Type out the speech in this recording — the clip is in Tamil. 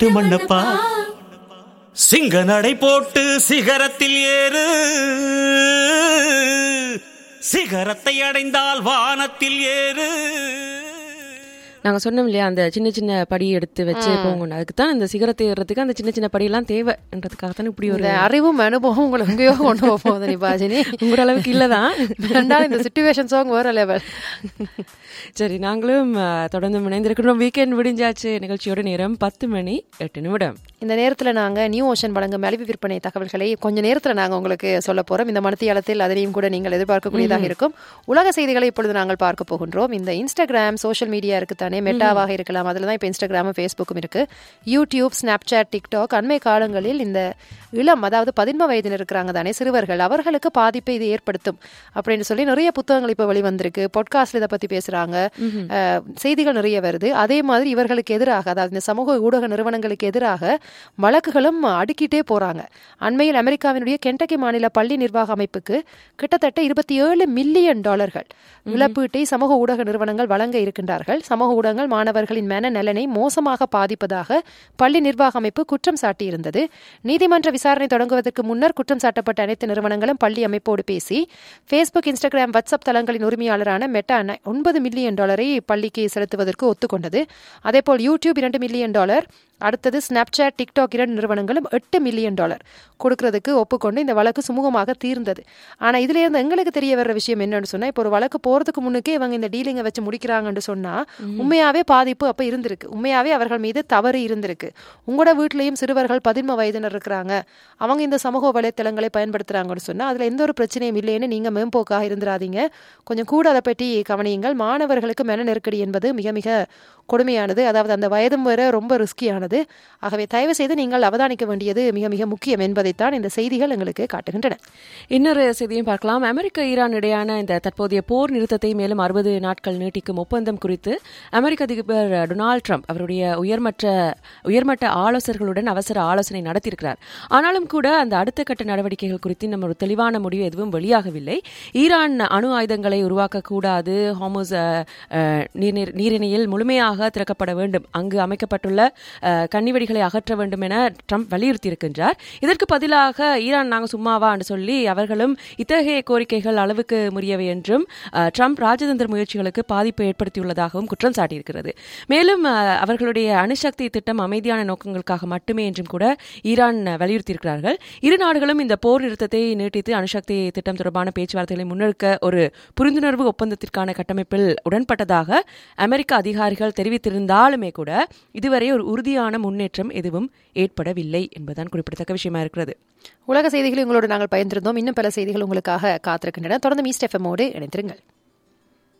நாட்டு மண்ணப்பா சிங்க நடை போட்டு சிகரத்தில் ஏறு சிகரத்தை அடைந்தால் வானத்தில் ஏறு நாங்க சொன்னோம் இல்லையா அந்த சின்ன சின்ன படி எடுத்து வச்சு போங்கணும் அதுக்கு தான் இந்த சிகரத்தை ஏறுறதுக்கு அந்த சின்ன சின்ன படியெல்லாம் தேவைன்றதுக்காக தான் இப்படி ஒரு இந்த அறிவும் அனுபவம் உங்களை எங்கேயோ கொண்டு போக போகுது நீ பாஜினி உங்களோட அளவுக்கு இல்லதான் ரெண்டாவது இந்த சுச்சுவேஷன் சாங் வேற லெவல் சரி நாங்களும் அஹ், தொடர்ந்து இணைந்திருக்கிறோம் வீக்கெண்ட் விடிஞ்சாச்சு நிகழ்ச்சியோட நேரம் பத்து மணி எட்டு நிமிடம் இந்த நேரத்தில் நாங்கள் நியூ ஓஷன் வழங்கும் மலிவு விற்பனை தகவல்களை கொஞ்ச நேரத்தில் நாங்கள் உங்களுக்கு சொல்ல போகிறோம் இந்த மனத்தியாலத்தில் அதனையும் கூட நீங்கள் எதிர்பார்க்கக்கூடியதாக இருக்கும் உலக செய்திகளை இப்பொழுது நாங்கள் பார்க்க போகின்றோம் இந்த இன்ஸ்டாகிராம் சோஷியல் மீடியா இருக்குத்தானே மெட்டாவாக இருக்கலாம் அதில் தான் இப்போ இன்ஸ்டாகிராமும் ஃபேஸ்புக்கும் இருக்கு யூடியூப் ஸ்னாப்சாட் டிக்டாக் அண்மை காலங்களில் இந்த இளம் அதாவது பதின்ம வயதில் இருக்கிறாங்க தானே சிறுவர்கள் அவர்களுக்கு பாதிப்பை இது ஏற்படுத்தும் அப்படின்னு சொல்லி நிறைய புத்தகங்கள் இப்போ வெளிவந்திருக்கு பாட்காஸ்ட்ல இதை பற்றி பேசுகிறாங்க செய்திகள் நிறைய வருது அதே மாதிரி இவர்களுக்கு எதிராக அதாவது இந்த சமூக ஊடக நிறுவனங்களுக்கு எதிராக வழக்குகளும் அடுக்கிட்டே போறாங்க அண்மையில் அமெரிக்காவினுடைய கென்டக்கி மாநில பள்ளி நிர்வாக அமைப்புக்கு கிட்டத்தட்ட இருபத்தி ஏழு மில்லியன் டாலர்கள் இழப்பீட்டை சமூக ஊடக நிறுவனங்கள் வழங்க இருக்கின்றார்கள் சமூக ஊடகங்கள் மாணவர்களின் மன நலனை மோசமாக பாதிப்பதாக பள்ளி நிர்வாக அமைப்பு குற்றம் சாட்டியிருந்தது நீதிமன்ற விசாரணை தொடங்குவதற்கு முன்னர் குற்றம் சாட்டப்பட்ட அனைத்து நிறுவனங்களும் பள்ளி அமைப்போடு பேசி ஃபேஸ்புக் இன்ஸ்டாகிராம் வாட்ஸ்அப் தளங்களின் உரிமையாளரான மெட்டா ஒன்பது மில்லியன் டாலரை பள்ளிக்கு செலுத்துவதற்கு ஒத்துக்கொண்டது அதேபோல் யூடியூப் இரண்டு மில்லியன் டாலர் அடுத்தது ஸ்னாப்சாட் டிக்டாக் இரண்டு நிறுவனங்களும் எட்டு மில்லியன் டாலர் கொடுக்கறதுக்கு ஒப்புக்கொண்டு இந்த வழக்கு சுமூகமாக தீர்ந்தது ஆனா இதுல இருந்து எங்களுக்கு தெரிய வர்ற விஷயம் என்னன்னு சொன்னா இப்போ ஒரு வழக்கு போறதுக்கு முன்னுக்கே இவங்க இந்த டீலிங்கை வச்சு முடிக்கிறாங்கன்னு சொன்னா உண்மையாவே பாதிப்பு அப்ப இருந்திருக்கு உண்மையாவே அவர்கள் மீது தவறு இருந்திருக்கு உங்களோட வீட்லயும் சிறுவர்கள் பதின்ம வயதினர் இருக்கிறாங்க அவங்க இந்த சமூக வலைத்தளங்களை பயன்படுத்துறாங்கன்னு சொன்னா அதுல எந்த ஒரு பிரச்சனையும் இல்லைன்னு நீங்க மேம்போக்காக இருந்துராதீங்க கொஞ்சம் கூட அதை பற்றி கவனியுங்கள் மாணவர்களுக்கு மன நெருக்கடி என்பது மிக மிக கொடுமையானது அதாவது அந்த வயதும் வர ரொம்ப ரிஸ்கியானது ஆகவே தயவு செய்து நீங்கள் அவதானிக்க வேண்டியது மிக மிக முக்கியம் என்பதைத்தான் இந்த செய்திகள் எங்களுக்கு காட்டுகின்றன இன்னொரு செய்தியும் பார்க்கலாம் அமெரிக்க ஈரான் இடையான இந்த தற்போதைய போர் நிறுத்தத்தை மேலும் அறுபது நாட்கள் நீட்டிக்கும் ஒப்பந்தம் குறித்து அமெரிக்க அதிபர் டொனால்ட் ட்ரம்ப் அவருடைய உயர்மற்ற உயர்மட்ட ஆலோசகர்களுடன் அவசர ஆலோசனை நடத்தியிருக்கிறார் ஆனாலும் கூட அந்த அடுத்த கட்ட நடவடிக்கைகள் குறித்து நம்ம ஒரு தெளிவான முடிவு எதுவும் வெளியாகவில்லை ஈரான் அணு ஆயுதங்களை உருவாக்கக்கூடாது ஹோமோஸ் அஹ், அஹ், நீர்நீர் நீரிணையில் முழுமையாக திறக்கப்பட வேண்டும் அங்கு அமைக்கப்பட்டுள்ள அஹ், கன்னிவெடிகளை அகற்ற வேண்டும் என ட்ரம்ப் வலியுறுத்தியிருக்கின்றார் இதற்கு பதிலாக ஈரான் நாங்கள் சும்மாவா என்று சொல்லி அவர்களும் இத்தகைய கோரிக்கைகள் அளவுக்கு முறியவை என்றும் அஹ், ட்ரம்ப் ராஜதந்திர முயற்சிகளுக்கு பாதிப்பை ஏற்படுத்தியுள்ளதாகவும் குற்றம் சாட்டியிருக்கிறது மேலும் அஹ், அவர்களுடைய அணுசக்தி திட்டம் அமைதியான நோக்கங்களுக்காக மட்டுமே என்றும் கூட ஈரான் வலியுறுத்தியிருக்கிறார்கள் இரு நாடுகளும் இந்த போர் நிறுத்தத்தை நீட்டித்து அணுசக்தி திட்டம் தொடர்பான பேச்சுவார்த்தைகளை முன்னெடுக்க ஒரு புரிந்துணர்வு ஒப்பந்தத்திற்கான கட்டமைப்பில் உடன்பட்டதாக அமெரிக்க அதிகாரிகள் தெரிவித்திருந்தாலுமே கூட இதுவரை ஒரு உறுதியான முன்னேற்றம் எதுவும் ஏற்படவில்லை என்பதுதான் குறிப்பிடத்தக்க விஷயமா இருக்கிறது உலக செய்திகளை உங்களோடு நாங்கள் பயந்திருந்தோம் இன்னும் பல செய்திகள் உங்களுக்காக காத்திருக்கின்றன தொடர்ந்து மீஸ்ட் எஃப்எம்மோடு இணைந்திருங்கள்